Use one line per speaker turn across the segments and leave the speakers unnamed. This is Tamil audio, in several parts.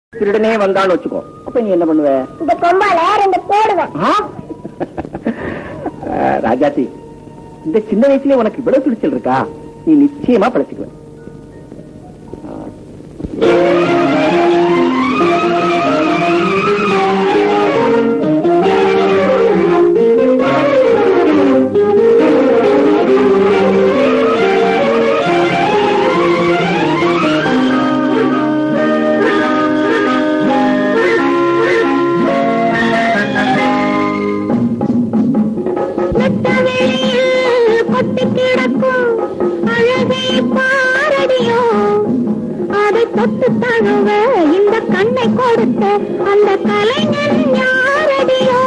திருடனே வந்தான்னு வச்சுக்கோ அப்ப நீ என்ன பண்ணுவ
இந்த கொம்பால ரெண்டு போடுவேன்
ஆ? அஹ், ராஜாத்தி இந்த சின்ன வயசுலயே உனக்கு இவ்வளவு துணிச்சல் இருக்கா நீ நிச்சயமா பழச்சிக்குவ
நட்ட வெளியில் கொட்டி கிடக்கும் அழகை பாரடியோ அதை தொட்டு தழுவ இந்த கண்ணை கொடுத்த அந்த கலைஞன் யாரடியோ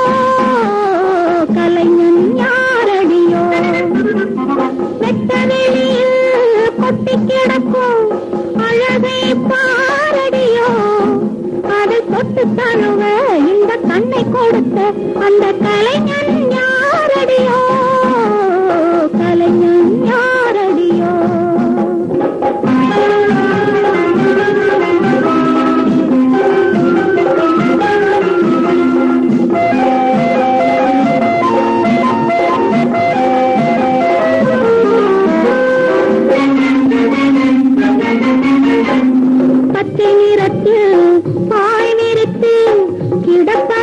கலைஞன் யாரடியோ வெட்ட வெளியில் கொட்டி கிடக்கும் அழகை பாரடியோ அதை தொட்டு தழுவ இந்த கண்ணை கொடுத்த அந்த கலைஞன் யாரடியோ கலைஞன் யாரடியோ பச்சை நிறத்தில் பாய் நிறுத்தி கிடப்ப